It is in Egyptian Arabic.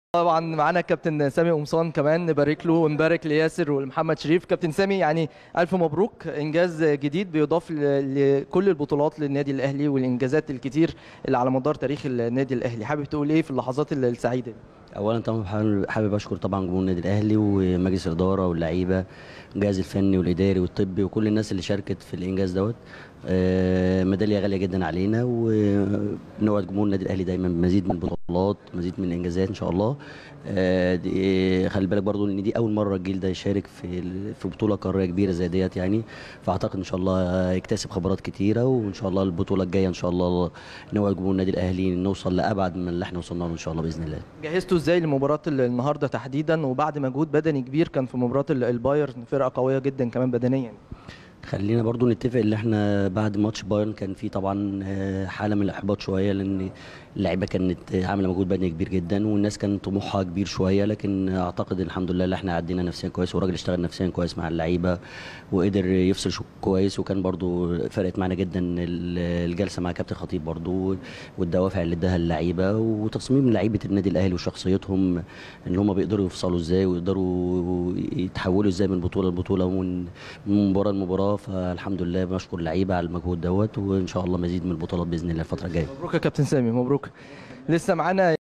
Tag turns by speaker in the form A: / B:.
A: طبعا معانا كابتن سامي قمصان كمان نبارك له ونبارك لياسر ولمحمد شريف كابتن سامي يعني الف مبروك انجاز جديد بيضاف ل- لكل البطولات للنادي الاهلي والانجازات الكتير اللي على مدار تاريخ النادي الاهلي حابب تقول ايه في اللحظات السعيده دي
B: اولا طبعا حابب- حابب اشكر طبعا جمهور النادي الاهلي ومجلس الاداره واللعيبه والجهاز الفني والاداري والطبي وكل الناس اللي شاركت في الانجاز دوت آه، ميداليه غاليه جدا علينا ونوعد جمهور النادي الاهلي دايما بمزيد من البطولات مزيد من الانجازات ان شاء الله آه، دي- خلي بالك برضو ان دي اول مره الجيل ده يشارك في ال- في بطوله قاريه كبيره زي ديت يعني فاعتقد ان شاء الله يكتسب خبرات كتيره وان شاء الله البطوله الجايه ان شاء الله نوعد جمهور النادي الاهلي نوصل لابعد من اللي احنا وصلنا له ان شاء الله باذن الله
A: جهزتوا ازاي لمباراه ال- النهارده تحديدا وبعد مجهود بدني كبير كان في مباراه ال- البايرن فرقه قويه جدا كمان بدنيا
B: خلينا برضو نتفق ان احنا بعد ماتش بايرن كان في طبعا آه، حاله من الاحباط شويه لان اللعيبه كانت عامله مجهود بدني كبير جدا والناس كان طموحها كبير شويه لكن اعتقد الحمد لله ان احنا عدينا نفسيا كويس والراجل اشتغل نفسيا كويس مع اللعيبه وقدر يفصل شو كويس وكان برضو فرقت معانا جدا ال- الجلسه مع كابتن خطيب برضو والدوافع اللي اداها اللعيبه وتصميم لعيبه النادي الاهلي وشخصيتهم ان هم بيقدروا يفصلوا ازاي ويقدروا يتحولوا ازاي من بطوله لبطوله ومن من مباراه لمباراه فالحمد لله بشكر اللعيبه على المجهود دوت وان شاء الله مزيد من البطولات باذن الله الفتره الجايه
A: مبروك يا كابتن سامي مبروك لسه معانا